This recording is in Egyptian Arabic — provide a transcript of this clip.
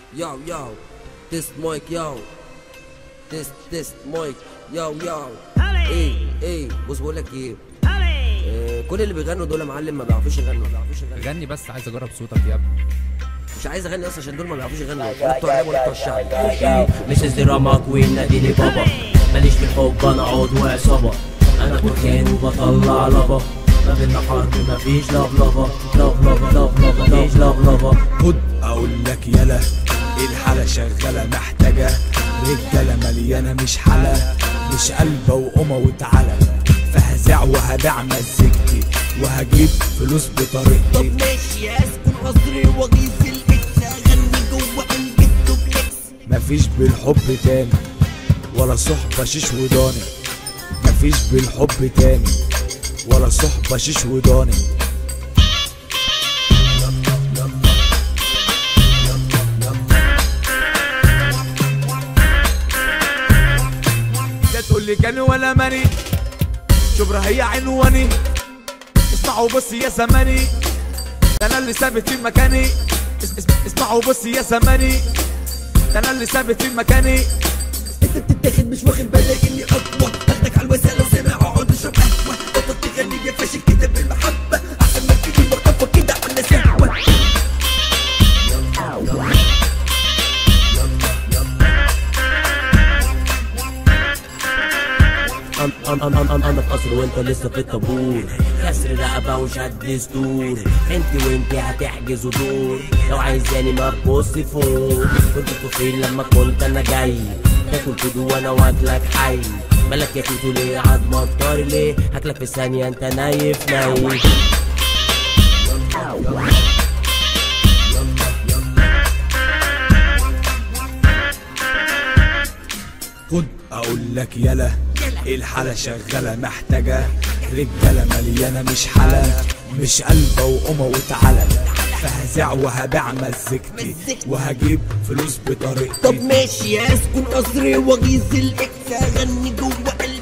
Yo, yo, this mic, yo. This, this mic, yo, yo. ايه ايه بص بقول لك ايه آه، كل اللي بيغنوا دول يا معلم ما بيعرفوش يغنوا ما بيعرفوش يغنوا غني بس عايز اجرب صوتك يا ابني مش عايز اغني اصلا عشان دول ما بيعرفوش يغنوا ولا بتوع راب ولا بتوع الشعب مش الدراما كوين ناديني بابا ماليش في الحب انا عود وعصابة انا بركان وبطلع لبا ما بينا حرب مفيش لف لفا لف لفا لف لفا مفيش لف لفا خد اقول لك يلا الحالة شغالة محتاجة رجالة مليانة مش حالة مش قلبة وقومة وتعالى فهزع وهبيع مزيكتي وهجيب فلوس بطريقتي ماشي اسكن قصري واغيظ الاكس اغني جوه قلبي الدوبلكس مفيش بالحب تاني ولا صحبة شيش وداني مفيش بالحب تاني ولا صحبة شيش وداني لا تقول لي كان ولا ماني شبرا هي عنواني اسمعوا بص يا زماني ده انا اللي ثابت في مكاني اس- اس- اسمعوا بص يا زماني ده انا اللي ثابت في مكاني انت بتتاخد مش واخد بالك اني اقوى اخدك على الوسائل وسامع اقعد اشرب قهوه بطل تغني يا فاشل كده بالمحبه احسن ما تيجي واخطفك كده على سهوه أنا أنا أنا أنا أنا في قصر وأنت لسه في الطابور كسر رقبة وشد دستور أنت وأنت هتحجزوا دور لو عايزاني ما تبص فوق كنت طفيل لما كنت أنا جاي تاكل كدو وأنا واكلك حي مالك يا كيتو ليه عضمك طاري ليه هاكلك في ثانية أنت نايف ناوي خد اقول لك يلا الحالة شغالة محتاجة رجالة مليانة مش حالة مش قلبة وقومة وتعالى فهزع وهبيع مزيكتي وهجيب فلوس طب بطريقتي ماشي اسكن قصري واغيظ الاكس اغني جوه قلبي